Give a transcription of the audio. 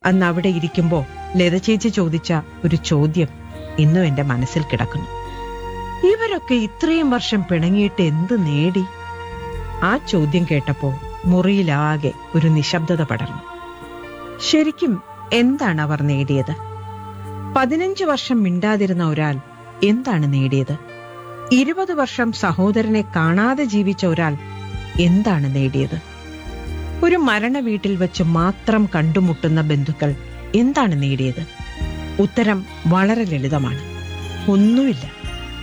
അന്ന് അവിടെ ഇരിക്കുമ്പോ ലത ചേച്ചി ചോദിച്ച ഒരു ചോദ്യം ഇന്നും എന്റെ മനസ്സിൽ കിടക്കുന്നു ഇവരൊക്കെ ഇത്രയും വർഷം പിണങ്ങിയിട്ട് എന്ത് നേടി ആ ചോദ്യം കേട്ടപ്പോ മുറിയിലാകെ ഒരു നിശബ്ദത പടർന്നു ശരിക്കും എന്താണ് അവർ നേടിയത് പതിനഞ്ച് വർഷം മിണ്ടാതിരുന്ന ഒരാൾ എന്താണ് നേടിയത് ഇരുപത് വർഷം സഹോദരനെ കാണാതെ ജീവിച്ച ഒരാൾ എന്താണ് നേടിയത് ഒരു മരണ വീട്ടിൽ വെച്ച് മാത്രം കണ്ടുമുട്ടുന്ന ബന്ധുക്കൾ എന്താണ് നേടിയത് ഉത്തരം വളരെ ലളിതമാണ് ഒന്നുമില്ല